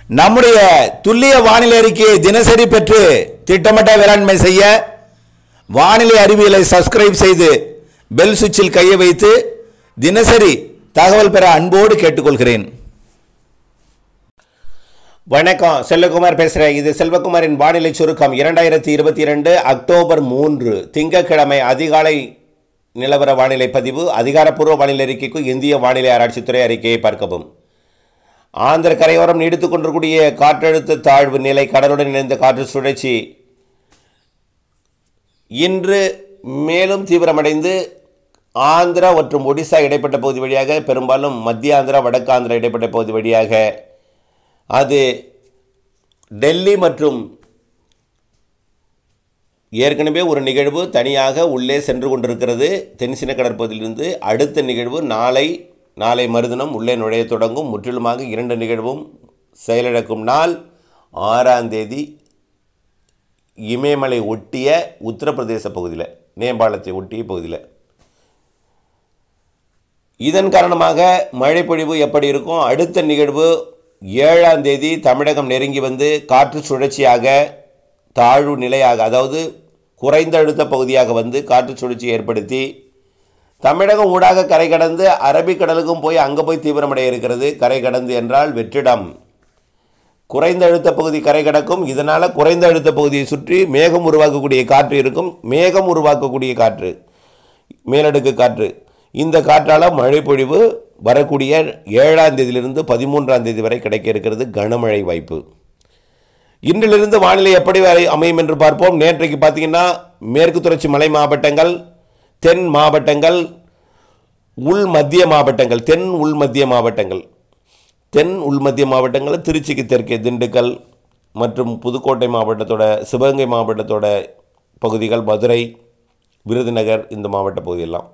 நம்முடைய துல்லிய வானிலை அறிக்கையை தினசரி பெற்று திட்டமிட்ட வேளாண்மை செய்ய வானிலை அறிவியலை சப்ஸ்கிரைப் செய்து பெல் சுவிட்சில் கையை வைத்து தினசரி தகவல் பெற அன்போடு கேட்டுக்கொள்கிறேன் வணக்கம் செல்வகுமார் பேசுகிறேன் இது செல்வகுமாரின் வானிலை சுருக்கம் இரண்டாயிரத்தி இருபத்தி இரண்டு அக்டோபர் மூன்று திங்கட்கிழமை அதிகாலை நிலவர வானிலை பதிவு அதிகாரப்பூர்வ வானிலை அறிக்கைக்கு இந்திய வானிலை ஆராய்ச்சித்துறை அறிக்கையை பார்க்கவும் ஆந்திர கரையோரம் நீடித்துக் கொண்டிருக்கூடிய காற்றழுத்த தாழ்வு நிலை கடலுடன் இணைந்த காற்று சுழற்சி இன்று மேலும் தீவிரமடைந்து ஆந்திரா மற்றும் ஒடிசா இடைப்பட்ட பகுதி வழியாக பெரும்பாலும் மத்திய ஆந்திரா வடக்கு ஆந்திரா இடைப்பட்ட பகுதி வழியாக அது டெல்லி மற்றும் ஏற்கனவே ஒரு நிகழ்வு தனியாக உள்ளே சென்று கொண்டிருக்கிறது தென்சின கடற்பகுதியிலிருந்து அடுத்த நிகழ்வு நாளை நாளை மறுதினம் உள்ளே நுழைய தொடங்கும் முற்றிலுமாக இரண்டு நிகழ்வும் செயலிழக்கும் நாள் ஆறாம் தேதி இமயமலை ஒட்டிய உத்தரப்பிரதேச பகுதியில் நேபாளத்தை ஒட்டிய பகுதியில் இதன் காரணமாக மழைப்பொழிவு எப்படி இருக்கும் அடுத்த நிகழ்வு ஏழாம் தேதி தமிழகம் நெருங்கி வந்து காற்று சுழற்சியாக தாழ்வு நிலையாக அதாவது குறைந்த அழுத்த பகுதியாக வந்து காற்று சுழற்சி ஏற்படுத்தி தமிழகம் ஊடாக கரை கடந்து அரபிக்கடலுக்கும் போய் அங்கே போய் தீவிரமடைய இருக்கிறது கரை கடந்து என்றால் வெற்றிடம் குறைந்த அழுத்த பகுதி கரை கடக்கும் இதனால் குறைந்த அழுத்த பகுதியை சுற்றி மேகம் உருவாக்கக்கூடிய காற்று இருக்கும் மேகம் உருவாக்கக்கூடிய காற்று மேலடுக்கு காற்று இந்த காற்றால் மழைப்பொழிவு வரக்கூடிய ஏழாம் தேதியிலிருந்து பதிமூன்றாம் தேதி வரை கிடைக்க இருக்கிறது கனமழை வாய்ப்பு இன்றிலிருந்து வானிலை எப்படி வரை அமையும் என்று பார்ப்போம் நேற்றைக்கு பார்த்தீங்கன்னா மேற்கு தொடர்ச்சி மலை மாவட்டங்கள் தென் மாவட்டங்கள் உள் மத்திய மாவட்டங்கள் தென் உள் மத்திய மாவட்டங்கள் தென் உள் மத்திய மாவட்டங்கள் திருச்சிக்கு தெற்கே திண்டுக்கல் மற்றும் புதுக்கோட்டை மாவட்டத்தோட சிவகங்கை மாவட்டத்தோட பகுதிகள் மதுரை விருதுநகர் இந்த மாவட்ட பகுதியெல்லாம்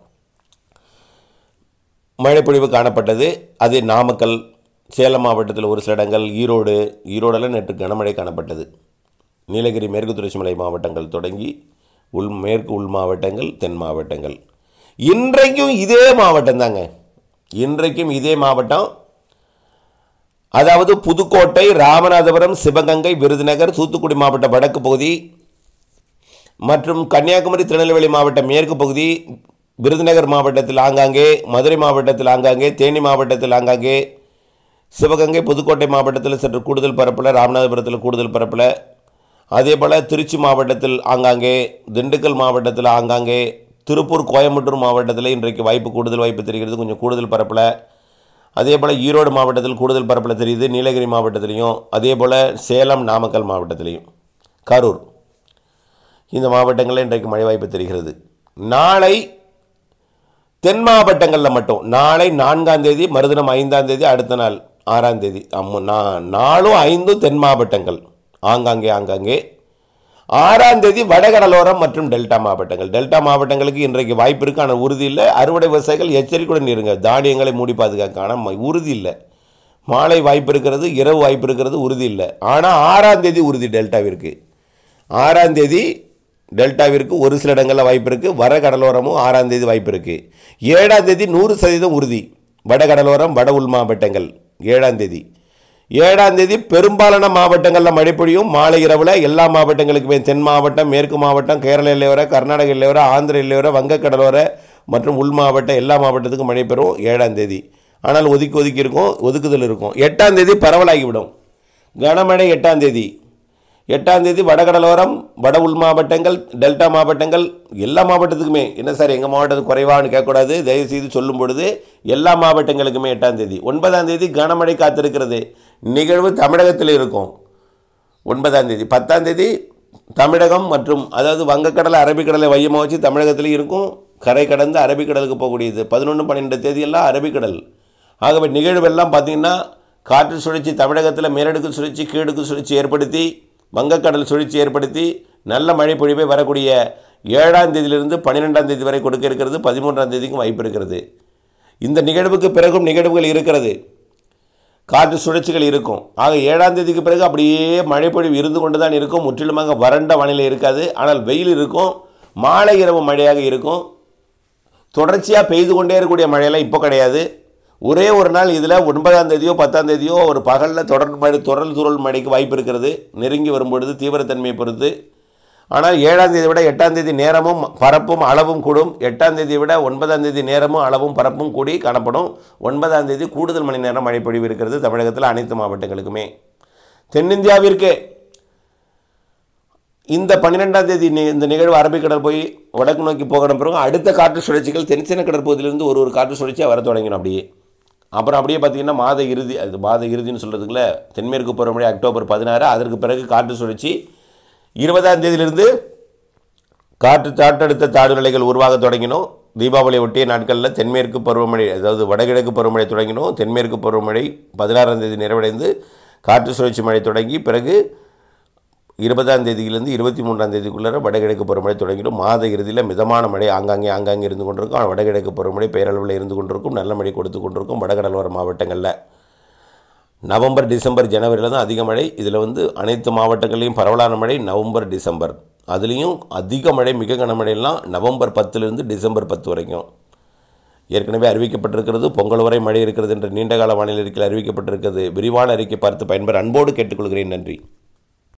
மழைப்பொழிவு காணப்பட்டது அது நாமக்கல் சேலம் மாவட்டத்தில் ஒரு சில இடங்கள் ஈரோடு ஈரோடெல்லாம் நேற்று கனமழை காணப்பட்டது நீலகிரி மேற்கு தொடர்ச்சி மலை மாவட்டங்கள் தொடங்கி உள் மேற்கு உள் மாவட்டங்கள் தென் மாவட்டங்கள் இன்றைக்கும் இதே மாவட்டம் தாங்க இன்றைக்கும் இதே மாவட்டம் அதாவது புதுக்கோட்டை ராமநாதபுரம் சிவகங்கை விருதுநகர் தூத்துக்குடி மாவட்ட வடக்கு பகுதி மற்றும் கன்னியாகுமரி திருநெல்வேலி மாவட்ட மேற்கு பகுதி விருதுநகர் மாவட்டத்தில் ஆங்காங்கே மதுரை மாவட்டத்தில் ஆங்காங்கே தேனி மாவட்டத்தில் ஆங்காங்கே சிவகங்கை புதுக்கோட்டை மாவட்டத்தில் சற்று கூடுதல் பரப்பில் ராமநாதபுரத்தில் கூடுதல் பரப்பில் அதே போல் திருச்சி மாவட்டத்தில் ஆங்காங்கே திண்டுக்கல் மாவட்டத்தில் ஆங்காங்கே திருப்பூர் கோயம்புத்தூர் மாவட்டத்தில் இன்றைக்கு வாய்ப்பு கூடுதல் வாய்ப்பு தெரிகிறது கொஞ்சம் கூடுதல் பரப்பில் அதே போல் ஈரோடு மாவட்டத்தில் கூடுதல் பரப்பில் தெரியுது நீலகிரி மாவட்டத்திலையும் அதே போல் சேலம் நாமக்கல் மாவட்டத்திலையும் கரூர் இந்த மாவட்டங்களில் இன்றைக்கு மழை வாய்ப்பு தெரிகிறது நாளை தென் மாவட்டங்களில் மட்டும் நாளை நான்காம் தேதி மறுதினம் ஐந்தாம் தேதி அடுத்த நாள் ஆறாம் தேதி அம்மு நா- நாலும் ஐந்தும் தென் மாவட்டங்கள் ஆங்காங்கே ஆங்காங்கே ஆறாம் தேதி வடகடலோரம் மற்றும் டெல்டா மாவட்டங்கள் டெல்டா மாவட்டங்களுக்கு இன்றைக்கு வாய்ப்பு இருக்கு ஆனால் உறுதி இல்லை அறுவடை விவசாயிகள் எச்சரிக்கையுடன் இருங்க தானியங்களை மூடி பாதுகாக்க ஆனால் ம- உறுதி இல்லை மாலை வாய்ப்பு இருக்கிறது இரவு வாய்ப்பு இருக்கிறது உறுதி இல்லை ஆனால் ஆறாம் தேதி உறுதி டெல்டாவிற்கு ஆறாம் தேதி டெல்டாவிற்கு ஒரு சில இடங்களில் வாய்ப்பு இருக்குது வட கடலோரமும் ஆறாம் தேதி வாய்ப்பு இருக்குது ஏழாம் தேதி நூறு சதவீதம் உறுதி வட கடலோரம் வட உள் மாவட்டங்கள் ஏழாம் தேதி ஏழாம் தேதி பெரும்பாலான மாவட்டங்களில் மழை பொழியும் மாலை இரவில் எல்லா மாவட்டங்களுக்குமே தென் மாவட்டம் மேற்கு மாவட்டம் கேரள எல்லையோர கர்நாடக எல்லையோர ஆந்திர எல்லையோர வங்கக்கடலோர மற்றும் உள் மாவட்டம் எல்லா மாவட்டத்துக்கும் மழை பெறும் ஏழாம் தேதி ஆனால் ஒதுக்கி ஒதுக்கி இருக்கும் ஒதுக்குதல் இருக்கும் எட்டாம் தேதி பரவலாகிவிடும் கனமழை எட்டாம் தேதி எட்டாம் தேதி வடகடலோரம் வட உள் மாவட்டங்கள் டெல்டா மாவட்டங்கள் எல்லா மாவட்டத்துக்குமே என்ன சார் எங்கள் மாவட்டத்துக்கு குறைவான்னு கேட்கக்கூடாது தயவுசெய்து சொல்லும் பொழுது எல்லா மாவட்டங்களுக்குமே எட்டாம் தேதி ஒன்பதாம் தேதி கனமழை காத்திருக்கிறது நிகழ்வு தமிழகத்தில் இருக்கும் ஒன்பதாம் தேதி பத்தாம் தேதி தமிழகம் மற்றும் அதாவது வங்கக்கடலை அரபிக்கடலை மையமாக வச்சு தமிழகத்தில் இருக்கும் கரை கடந்து அரபிக்கடலுக்கு போகக்கூடியது பதினொன்று பன்னெண்டு தேதியெல்லாம் அரபிக்கடல் ஆகவே நிகழ்வெல்லாம் பார்த்திங்கன்னா காற்று சுழற்சி தமிழகத்தில் மேலடுக்கு சுழற்சி கீழடுக்கு சுழற்சி ஏற்படுத்தி வங்கக்கடல் சுழற்சி ஏற்படுத்தி நல்ல மழை பொழிவை வரக்கூடிய ஏழாம் தேதியிலிருந்து பன்னிரெண்டாம் தேதி வரை கொடுக்க இருக்கிறது பதிமூன்றாம் தேதிக்கும் வாய்ப்பு இருக்கிறது இந்த நிகழ்வுக்கு பிறகும் நிகழ்வுகள் இருக்கிறது காற்று சுழற்சிகள் இருக்கும் ஆக ஏழாம் தேதிக்கு பிறகு அப்படியே மழைப்பொழிவு இருந்து கொண்டு தான் இருக்கும் முற்றிலுமாக வறண்ட வானிலை இருக்காது ஆனால் வெயில் இருக்கும் மாலை இரவு மழையாக இருக்கும் தொடர்ச்சியாக பெய்து கொண்டே இருக்கக்கூடிய மழையெல்லாம் இப்போ கிடையாது ஒரே ஒரு நாள் இதில் ஒன்பதாம் தேதியோ பத்தாம் தேதியோ ஒரு பகலில் தொடர் மழை தொடர் துறல் மழைக்கு வாய்ப்பு இருக்கிறது நெருங்கி வரும்பொழுது தீவிரத்தன்மையை பொறுத்து ஆனால் ஏழாம் தேதியை விட எட்டாம் தேதி நேரமும் பரப்பும் அளவும் கூடும் எட்டாம் தேதியை விட ஒன்பதாம் தேதி நேரமும் அளவும் பரப்பும் கூடி காணப்படும் ஒன்பதாம் தேதி கூடுதல் மணி நேரம் மழை பொழிவு இருக்கிறது தமிழகத்தில் அனைத்து மாவட்டங்களுக்குமே தென்னிந்தியாவிற்கு இந்த பன்னிரெண்டாம் தேதி நி- இந்த நிகழ்வு அரபிக்கடல் போய் வடக்கு நோக்கி போகிற பிறகு அடுத்த காற்று சுழற்சிகள் தென்சென்ன கடற்பகுதியிலிருந்து ஒரு ஒரு காற்று சுழற்சியாக வர தொடங்கிடும் அப்படியே அப்புறம் அப்படியே பார்த்தீங்கன்னா மாத இறுதி அது மாத இறுதின்னு சொல்கிறதுக்குள்ள தென்மேற்கு பருவமழை அக்டோபர் பதினாறு அதற்கு பிறகு காற்று சுழற்சி இருபதாம் தேதியிலிருந்து காற்று காற்றழுத்த தாழ்வு நிலைகள் உருவாக தொடங்கினோம் தீபாவளி ஒட்டிய நாட்களில் தென்மேற்கு பருவமழை அதாவது வடகிழக்கு பருவமழை தொடங்கினோம் தென்மேற்கு பருவமழை பதினாறாம் தேதி நிறைவடைந்து காற்று சுழற்சி மழை தொடங்கி பிறகு இருபதாம் தேதியிலிருந்து இருபத்தி மூன்றாம் தேதிக்குள்ளார வடகிழக்கு பருவமழை தொடங்கிடும் மாத இறுதியில் மிதமான மழை ஆங்காங்கே ஆங்காங்கே இருந்து கொண்டிருக்கும் ஆனால் வடகிழக்கு பருவமழை பேரளவில் இருந்து கொண்டிருக்கும் நல்ல மழை கொடுத்து கொண்டிருக்கும் வடகடலோர மாவட்டங்களில் நவம்பர் டிசம்பர் ஜனவரியில் தான் அதிக மழை இதில் வந்து அனைத்து மாவட்டங்களையும் பரவலான மழை நவம்பர் டிசம்பர் அதுலேயும் அதிக மழை மிக கனமழையெல்லாம் நவம்பர் பத்துலேருந்து டிசம்பர் பத்து வரைக்கும் ஏற்கனவே அறிவிக்கப்பட்டிருக்கிறது பொங்கல் வரை மழை இருக்கிறது என்ற நீண்டகால வானிலை அறிக்கையில் அறிவிக்கப்பட்டிருக்கிறது விரிவான அறிக்கை பார்த்து பயன்பெற அன்போடு கேட்டுக்கொள்கிறேன் நன்றி